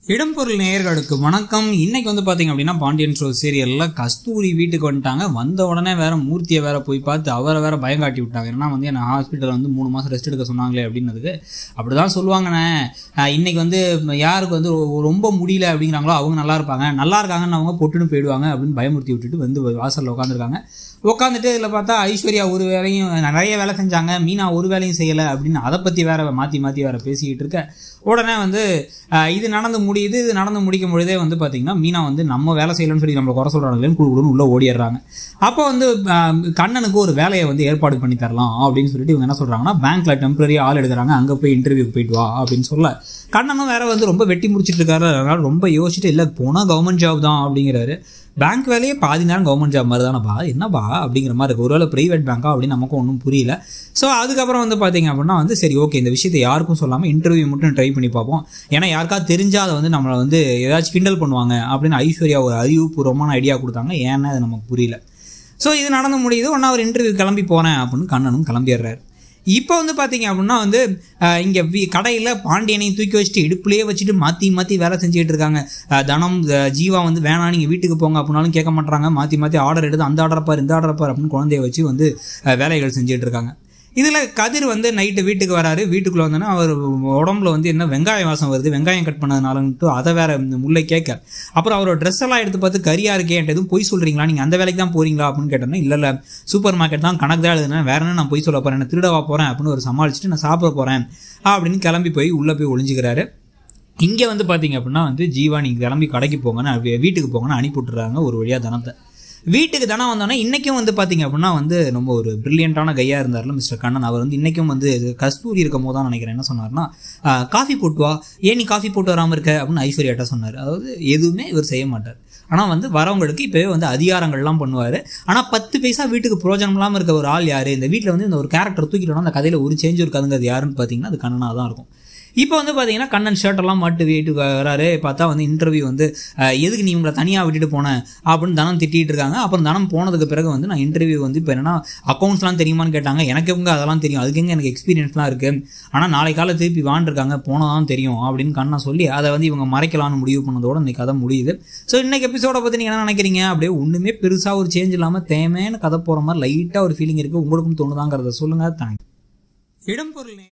இடம்பொருள் நேயர்களுக்கு வணக்கம் இன்னைக்கு வந்து பாத்தீங்க அப்படின்னா பாண்டியன் ஷோ சீரியல்ல கஸ்தூரி வீட்டுக்கு வந்துட்டாங்க வந்த உடனே வேற மூர்த்தியை வேற போய் பார்த்து அவரை வேற பயம் காட்டி விட்டாங்க ஏன்னா வந்து என்ன ஹாஸ்பிட்டல் வந்து மூணு மாசம் ரெஸ்ட் எடுக்க சொன்னாங்களே அப்படின்னதுக்கு அப்படிதான் சொல்லுவாங்கண்ணே அஹ் இன்னைக்கு வந்து யாருக்கு வந்து ரொ- ரொம்ப முடியல அப்படிங்கிறாங்களோ அவங்க நல்லா இருப்பாங்க நல்லா இருக்காங்கன்னு அவங்க பொட்டுன்னு போயிடுவாங்க அப்படின்னு பயமுறுத்தி விட்டுட்டு வந்து வாசல்ல உட்காந்துருக்காங்க உட்காந்துட்டு இதில் பார்த்தா ஐஸ்வர்யா ஒரு வேலையும் நிறைய வேலை செஞ்சாங்க மீனா ஒரு வேலையும் செய்யலை அப்படின்னு அதை பற்றி வேற மாற்றி மாற்றி வேற பேசிக்கிட்டு இருக்க உடனே வந்து அஹ், இது நடந்து முடியுது இது நடந்து முடிக்கும் பொழுதே வந்து பார்த்தீங்கன்னா மீனா வந்து நம்ம வேலை செய்யலன்னு சொல்லி நம்மளை குறை சொல்கிறாங்களேன்னு குழு குழுன்னு உள்ளே ஓடிடுறாங்க அப்போ வந்து அஹ், கண்ணனுக்கு ஒரு வேலையை வந்து ஏற்பாடு பண்ணி தரலாம் அப்படின்னு சொல்லிட்டு இவங்க என்ன சொல்கிறாங்கன்னா பேங்க்கில் டெம்பரரியாக ஆள் எடுக்கிறாங்க அங்கே போய் இன்டர்வியூக்கு போயிட்டு வா அப்படின்னு சொல்ல கண்ணனும் வேற வந்து ரொம்ப வெட்டி முடிச்சிட்டு இருக்காரு அதனால ரொம்ப யோசிச்சுட்டு இல்லை போனால் கவர்மெண்ட் ஜாப் தான் அப்படிங்கிறாரு பேங்க் வேலையே பாதி நேரம் கவர்மெண்ட் ஜாப் மாதிரி தானேப்பா என்னப்பா அப்படிங்கிற மாதிரி இருக்கு ஒருவேளை ப்ரைவேட் பேங்க்கா அப்படின்னு நமக்கும் ஒன்றும் புரியல ஸோ அதுக்கப்புறம் வந்து பார்த்தீங்க அப்படின்னா வந்து சரி ஓகே இந்த விஷயத்தை யாருக்கும் சொல்லாமல் இன்டர்வியூ மட்டும் ட்ரை பண்ணி பார்ப்போம் ஏன்னா யாருக்காவது தெரிஞ்சால் அதை வந்து நம்மளை வந்து ஏதாச்சும் கிண்டல் பண்ணுவாங்க அப்படின்னு ஐஸ்வர்யா ஒரு அறிவுபூர்வமான ஐடியா கொடுத்தாங்க ஏன்னா அது நமக்கு புரியல ஸோ இது நடந்து முடியுது ஒன்றா ஒரு இன்டர்வியூ கிளம்பி போகிறேன் அப்படின்னு கண்ணனும் கிளம்பிடுறாரு இப்போ வந்து பார்த்தீங்க அப்படின்னா வந்து அஹ், இங்க வி கடையில் பாண்டியனையும் தூக்கி வச்சுட்டு இடுப்புலேயே வச்சுட்டு மாற்றி மாற்றி வேலை செஞ்சுக்கிட்டு இருக்காங்க அஹ், தனம் அஹ், ஜீவா வந்து வேணாம் நீங்கள் வீட்டுக்கு போங்க அப்படின்னாலும் கேட்க மாட்டாங்க மாற்றி மாற்றி ஆர்டர் எடுத்து அந்த ஆர்டர் பார் இந்த ஆர்டர் பார் அப்படின்னு குழந்தைய வச்சு வந்து அஹ், வேலைகள் செஞ்சுட்டு இருக்காங்க இதில் கதிர் வந்து நைட்டு வீட்டுக்கு வராரு வீட்டுக்குள்ளே வந்தோன்னா அவர் உடம்புல வந்து என்ன வெங்காய வாசம் வருது வெங்காயம் கட் பண்ணதுனாலன்ட்டு அதை வேற முல்லை கேட்க அப்புறம் அவரோட ட்ரெஸ் எல்லாம் எடுத்து பார்த்து கரியா இருக்கே என்கிட்ட எதுவும் பொய் சொல்றீங்களா நீங்கள் அந்த வேலைக்கு தான் போறீங்களா அப்படின்னு கேட்டோன்னா இல்லை இல்லை சூப்பர் மார்க்கெட் தான் கணக்கு தான் எழுதுனேன் வேற என்ன நான் பொய் சொல்ல போறேன் நான் திருடவா போறேன் அப்படின்னு ஒரு சமாளிச்சுட்டு நான் சாப்பிட போறேன் அப்படின்னு கிளம்பி போய் உள்ளே போய் ஒளிஞ்சுக்கிறாரு இங்கே வந்து பார்த்தீங்க அப்படின்னா வந்து ஜீவா நீங்கள் கிளம்பி கடைக்கு போங்கன்னு வீ- வீட்டுக்கு போங்கன்னு அனுப்பி விட்டுறாங்க ஒரு வழியாக தனத்தை வீட்டுக்கு தனம் வந்தோடனே இன்றைக்கும் வந்து பார்த்தீங்க அப்படின்னா வந்து ரொம்ப ஒரு பிரில்லியண்ட்டான கையாக இருந்தார்ல மிஸ்டர் கண்ணன் அவர் வந்து இன்றைக்கும் வந்து இது கஸ்தூரி இருக்கும் போது தான் நினைக்கிறேன் என்ன சொன்னார்னா "ஆஹ், காஃபி போட்டு வா ஏன் நீ காஃபி போட்டு வராமல் இருக்க அப்படின்னு ஐஸ்வர்யாட்ட சொன்னார் அதாவது எதுவுமே இவர் செய்ய மாட்டார் ஆனால் வந்து வரவங்களுக்கு இப்போவே வந்து அதிகாரங்கள்லாம் பண்ணுவார் ஆனால் பத்து பைசா வீட்டுக்கு பிரயோஜனம் இல்லாமல் இருக்க ஒரு ஆள் யார் இந்த வீட்டில் வந்து இந்த ஒரு கேரக்டர் தூக்கிட்டோம்னா அந்த கதையில் ஒரு சேஞ்ச் இருக்காதுங்க அது யாருன்னு பார்த்தீங்கன்னா அது கண்ணனாக தான் இருக்கும் இப்போ வந்து பார்த்தீங்கன்னா கண்ணன் ஷர்ட்டெல்லாம் மாட்டு வீட்டுக்கு வராரு பார்த்தா வந்து இன்டர்வியூ வந்து அஹ், எதுக்கு நீ உங்களை தனியாக விட்டுட்டு போனேன் அப்படின்னு தனம் திட்டிகிட்டு இருக்காங்க அப்புறம் தனம் போனதுக்கு பிறகு வந்து நான் இன்டர்வியூ வந்து இப்போ என்னன்னா அக்கௌண்ட்ஸ்லாம் தெரியுமான்னு கேட்டாங்க எனக்கு எங்க அதெல்லாம் தெரியும் அதுக்கு எங்க எனக்கு எக்ஸ்பீரியன்ஸ்லாம் இருக்குது ஆனால் நாளை காலை திருப்பி வாண்டிருக்காங்க போனதான் தெரியும் அப்படின்னு கண்ணா சொல்லி அதை வந்து இவங்க மறைக்கலாம்னு முடிவு பண்ணதோட இன்னைக்கு கதை முடியுது ஸோ இன்னைக்கு எபிசோட பற்றி நீங்கள் என்ன நினைக்கிறீங்க அப்படியே ஒன்றுமே பெருசாக ஒரு சேஞ்ச் இல்லாமல் தேமேன்னு கதை போகிற மாதிரி லைட்டாக ஒரு ஃபீலிங் இருக்குது உங்களுக்கும் தோணுதாங்கிறத சொல்லுங்கள் தேங்க்ஸ் இடம்பொருள்